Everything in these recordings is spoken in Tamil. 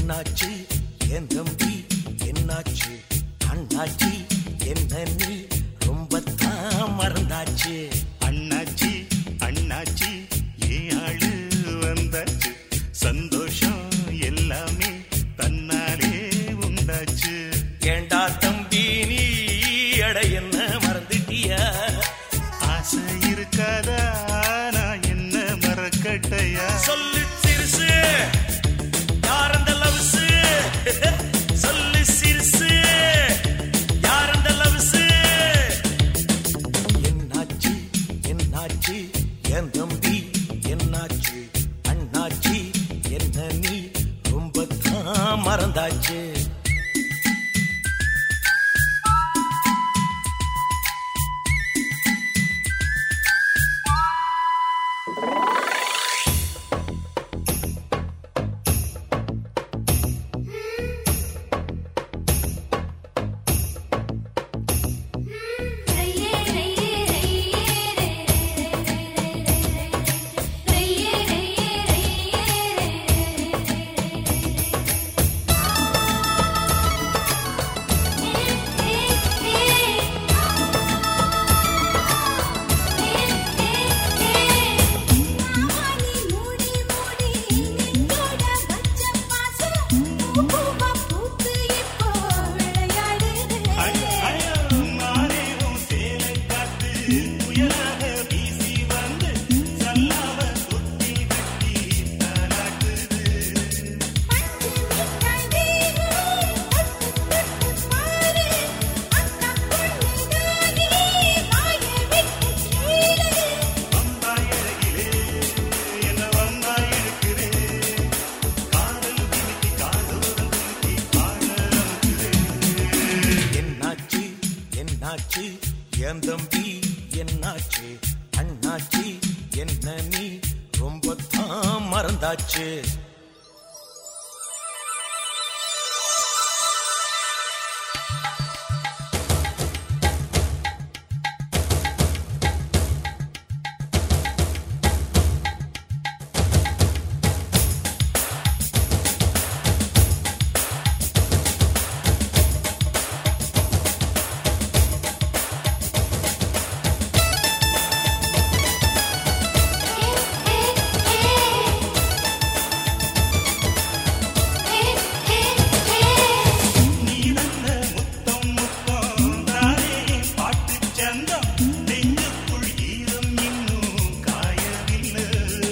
என்னாச்சு என் தம்பி என்னாச்சு அண்ணாச்சி என்ன நீ ரொம்ப தான் மறந்தாச்சு அண்ணாச்சி அண்ணாச்சி ஏ ஆளு வந்தாச்சு சந்தோஷம் எல்லாமே தன்னாலே உண்டாச்சு ஏண்டா தம்பி நீ எட என்ன மறந்துட்டியா ஆசை இருக்காதா நான் என்ன மறக்கட்டையா சொல்லு சிறுசு யார் அந்த லவ்ஸு சொல்லு சிறுசு யார் அந்த லவ்ஸு என்னாச்சு என்னாச்சு என் தம்பி என்னாச்சு அண்ணாச்சி என்ன நீ ரொம்ப தான் மறந்தாச்சு ரையே ரையே ரையே ரையே ரையே மானி மூடி மூடி நின்னோட வச்ச பாசம் பூவா பூத்து இப்போ விளையாடுது மாறே உன் சேலை காத்து புயலாக வீசி வந்து சல்லாவ குத்தி வெட்டி தாலாட்டுது பட்டு மிட்டாய் வேணும் பட்டு பட்டு பாரு அக்கா பொண்ணு நானே வாயை விட்டு கேளு வந்தாய் அழகிலே என்ன வந்தாய் இழுக்குதே காதல் திமிக்கி காதோரம் திமிக்கி பாட அமுக்குதே என்னாச்சு என்னாச்சு என் தம்பி என்னாச்சு அண்ணாச்சி என்ன நீ ரொம்ப தான் மறந்தாச்சு நீ நல்ல முத்தம் முத்தம் தானே பாட்டு சந்தம் நெஞ்சுக்குள் ஈரம் இன்னும் காயவில்லை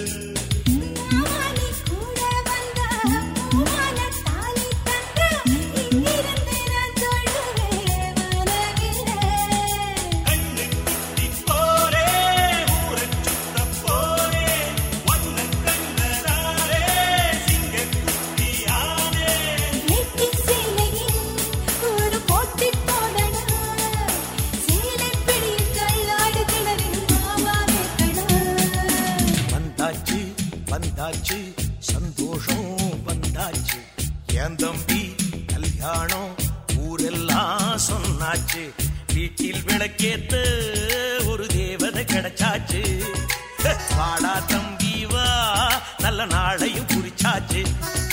நானி கூட வந்தா பூவான தாலி தந்தா இங்கிருந்து நான் தொழுவே வரவில்லை கண்ணு குத்தி போரே ஊரச் சுத்தப் போரே ஒன்ன கண்டதாரே சிங்க குட்டியானே வெட்டி சேலையில் ஒரு போட்டி போடடா சேலை பிடி கையாடு கிணறில் மாவாவே கடா வந்தாச்சு வந்தாச்சு சந்தோஷம் வந்தாச்சு என் தம்பி கல்யாணம் ஊரெல்லாம் சொன்னாச்சு வீட்டில் விளக்கேத்த ஒரு தேவதை கிடைச்சாச்சு வாடா தம்பி வா நல்ல நாளையும் குறிச்சாச்சு